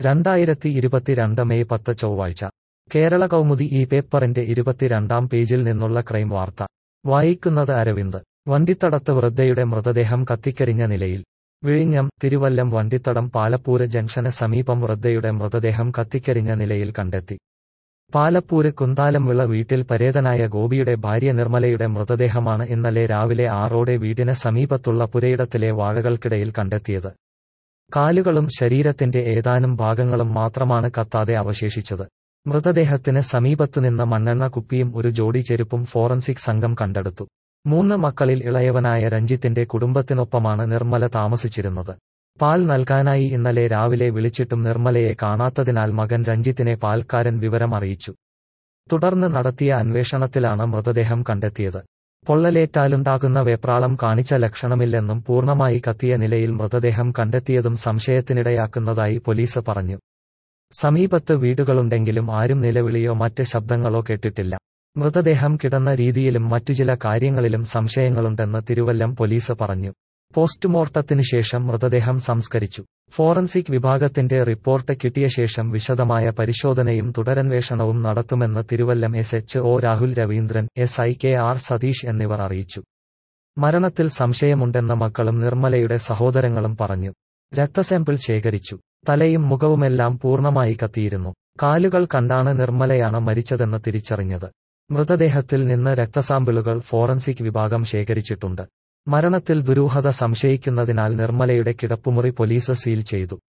രണ്ടായിരത്തി ഇരുപത്തിരണ്ട് മെയ് പത്ത് ചൊവ്വാഴ്ച കേരള കൗമുദി ഈ പേപ്പറിന്റെ ഇരുപത്തിരണ്ടാം പേജിൽ നിന്നുള്ള ക്രൈം വാർത്ത വായിക്കുന്നത് അരവിന്ദ് വണ്ടിത്തടത്ത് വൃദ്ധയുടെ മൃതദേഹം കത്തിക്കരിഞ്ഞ നിലയിൽ വിഴിഞ്ഞം തിരുവല്ലം വണ്ടിത്തടം പാലപ്പൂര് ജംഗ്ഷന് സമീപം വൃദ്ധയുടെ മൃതദേഹം കത്തിക്കരിഞ്ഞ നിലയിൽ കണ്ടെത്തി പാലപ്പൂര് കുന്താലംവിള വീട്ടിൽ പരേതനായ ഗോപിയുടെ ഭാര്യ നിർമ്മലയുടെ മൃതദേഹമാണ് ഇന്നലെ രാവിലെ ആറോടെ വീടിന് സമീപത്തുള്ള പുരയിടത്തിലെ വാഴകൾക്കിടയിൽ കണ്ടെത്തിയത് കാലുകളും ശരീരത്തിന്റെ ഏതാനും ഭാഗങ്ങളും മാത്രമാണ് കത്താതെ അവശേഷിച്ചത് മൃതദേഹത്തിന് സമീപത്തുനിന്ന് മണ്ണെണ്ണ കുപ്പിയും ഒരു ജോഡി ചെരുപ്പും ഫോറൻസിക് സംഘം കണ്ടെടുത്തു മൂന്ന് മക്കളിൽ ഇളയവനായ രഞ്ജിത്തിന്റെ കുടുംബത്തിനൊപ്പമാണ് നിർമ്മല താമസിച്ചിരുന്നത് പാൽ നൽകാനായി ഇന്നലെ രാവിലെ വിളിച്ചിട്ടും നിർമ്മലയെ കാണാത്തതിനാൽ മകൻ രഞ്ജിത്തിനെ പാൽക്കാരൻ വിവരം അറിയിച്ചു തുടർന്ന് നടത്തിയ അന്വേഷണത്തിലാണ് മൃതദേഹം കണ്ടെത്തിയത് പൊള്ളലേറ്റാലുണ്ടാകുന്ന വെപ്രാളം കാണിച്ച ലക്ഷണമില്ലെന്നും പൂർണ്ണമായി കത്തിയ നിലയിൽ മൃതദേഹം കണ്ടെത്തിയതും സംശയത്തിനിടയാക്കുന്നതായി പോലീസ് പറഞ്ഞു സമീപത്ത് വീടുകളുണ്ടെങ്കിലും ആരും നിലവിളിയോ മറ്റ് ശബ്ദങ്ങളോ കേട്ടിട്ടില്ല മൃതദേഹം കിടന്ന രീതിയിലും മറ്റു ചില കാര്യങ്ങളിലും സംശയങ്ങളുണ്ടെന്ന് തിരുവല്ലം പോലീസ് പറഞ്ഞു പോസ്റ്റ്മോർട്ടത്തിനു ശേഷം മൃതദേഹം സംസ്കരിച്ചു ഫോറൻസിക് വിഭാഗത്തിന്റെ റിപ്പോർട്ട് കിട്ടിയ ശേഷം വിശദമായ പരിശോധനയും തുടരന്വേഷണവും നടത്തുമെന്ന് Thiruvallam S H O Rahul Raveendran S I K R Satheesh എന്നിവർ അറിയിച്ചു മരണത്തിൽ സംശയമുണ്ടെന്ന മക്കളും നിർമ്മലയുടെ സഹോദരങ്ങളും പറഞ്ഞു രക്തസാമ്പിൾ ശേഖരിച്ചു തലയും മുഖവുമെല്ലാം പൂർണ്ണമായി കത്തിയിരുന്നു കാലുകൾ കണ്ടാണ് നിർമ്മലയാണ് മരിച്ചതെന്ന് തിരിച്ചറിഞ്ഞത് മൃതദേഹത്തിൽ നിന്ന് രക്തസാമ്പിളുകൾ ഫോറൻസിക് വിഭാഗം ശേഖരിച്ചിട്ടുണ്ട് മരണത്തിൽ ദുരൂഹത സംശയിക്കുന്നതിനാൽ നിർമ്മലയുടെ കിടപ്പുമുറി പോലീസ് സീൽ ചെയ്തു